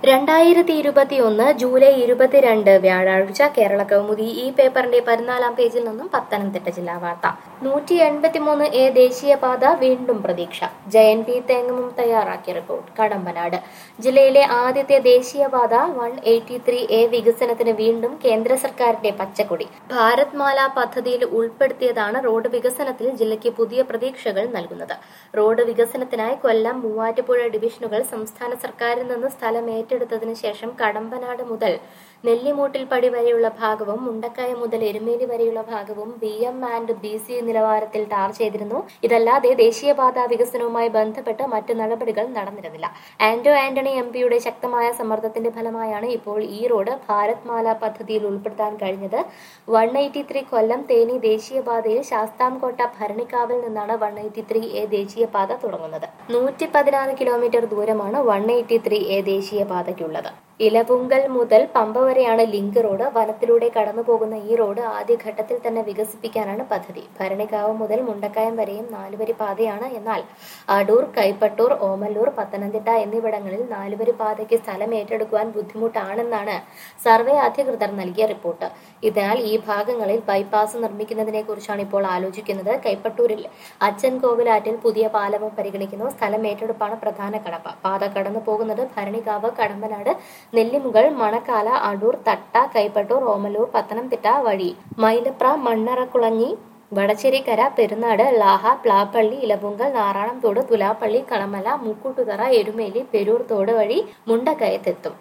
രണ്ടായിരത്തി ഇരുപത്തിയൊന്ന് ജൂലൈ ഇരുപത്തിരണ്ട് വ്യാഴാഴ്ച കേരള കൗമുദി ഈ പേപ്പറിന്റെ പതിനാലാം പേജിൽ നിന്നും പത്തനംതിട്ട ജില്ലാ വാർത്ത നൂറ്റി എൺപത്തിമൂന്ന് എ ദേശീയപാത വീണ്ടും പ്രതീക്ഷ ജയൻ പി തേങ്ങമും തയ്യാറാക്കിയ റിപ്പോർട്ട് കടമ്പനാട് ജില്ലയിലെ ആദ്യത്തെ ദേശീയപാത വൺ എയ്റ്റി ത്രീ എ വികസനത്തിന് വീണ്ടും കേന്ദ്ര സർക്കാരിന്റെ പച്ചക്കൊടി ഭാരത് മാല പദ്ധതിയിൽ ഉൾപ്പെടുത്തിയതാണ് റോഡ് വികസനത്തിൽ ജില്ലയ്ക്ക് പുതിയ പ്രതീക്ഷകൾ നൽകുന്നത് റോഡ് വികസനത്തിനായി കൊല്ലം മൂവാറ്റുപുഴ ഡിവിഷനുകൾ സംസ്ഥാന സർക്കാരിൽ നിന്ന് സ്ഥലം ഏറ്റെടുത്തതിനു ശേഷം കടമ്പനാട് മുതൽ നെല്ലിമൂട്ടിൽ പടി വരെയുള്ള ഭാഗവും മുണ്ടക്കായ മുതൽ എരുമേലി വരെയുള്ള ഭാഗവും B M and B C നിലവാരത്തിൽ ടാർ ചെയ്തിരുന്നു ഇതല്ലാതെ ദേശീയപാത വികസനവുമായി ബന്ധപ്പെട്ട് മറ്റ് നടപടികൾ നടന്നിരുന്നില്ല ആന്റോ ആന്റണി എം പിയുടെ ശക്തമായ സമ്മർദ്ദത്തിന്റെ ഫലമായാണ് ഇപ്പോൾ ഈ റോഡ് ഭാരത് മാല പദ്ധതിയിൽ ഉൾപ്പെടുത്താൻ കഴിഞ്ഞത് one eighty three Kollam Theni ദേശീയപാതയിൽ ശാസ്താംകോട്ട ഭരണിക്കാവിൽ നിന്നാണ് വൺ എയ്റ്റി ത്രീ എ ദേശീയപാത തുടങ്ങുന്നത് നൂറ്റി പതിനാറ് കിലോമീറ്റർ ദൂരമാണ് വൺ എയ്റ്റി ത്രീ എ ദേശീയപാതയ്ക്കുള്ളത് ഇലവുങ്കൽ മുതൽ പമ്പ വരെയാണ് ലിങ്ക് റോഡ് വനത്തിലൂടെ കടന്നു പോകുന്ന ഈ റോഡ് ആദ്യഘട്ടത്തിൽ തന്നെ വികസിപ്പിക്കാനാണ് പദ്ധതി ഭരണികാവ് മുതൽ മുണ്ടക്കയം വരെയും നാലുവരി പാതയാണ് എന്നാൽ അടൂർ കൈപ്പട്ടൂർ ഓമല്ലൂർ പത്തനംതിട്ട എന്നിവിടങ്ങളിൽ നാലുവരി പാതയ്ക്ക് സ്ഥലം ഏറ്റെടുക്കുവാൻ ബുദ്ധിമുട്ടാണെന്നാണ് സർവേ അധികൃതർ നൽകിയ റിപ്പോർട്ട് ഇതിനാൽ ഈ ഭാഗങ്ങളിൽ ബൈപ്പാസ് നിർമ്മിക്കുന്നതിനെ കുറിച്ചാണ് ഇപ്പോൾ ആലോചിക്കുന്നത് കൈപ്പട്ടൂരിൽ അച്ഛൻ കോവിലാറ്റിൽ പുതിയ പാലവും പരിഗണിക്കുന്നു സ്ഥലം ഏറ്റെടുപ്പാണ് പ്രധാന കടമ്പ പാത കടന്നു പോകുന്നത് ഭരണികാവ് കടമ്പനാട് നെല്ലിമുകൾ മണക്കാല അടൂർ തട്ട കൈപ്പട്ടൂർ ഓമലൂർ പത്തനംതിട്ട വഴി മൈലപ്ര മണ്ണറക്കുളഞ്ഞി വടശ്ശേരിക്കര പെരുന്നാട് ലാഹ പ്ലാപ്പള്ളി ഇലവുങ്കൽ നാറാണംതോട് തുലാപ്പള്ളി കളമല മുക്കൂട്ടുതറ എരുമേലി പെരൂർ തോട് വഴി മുണ്ടക്കയത്തെത്തും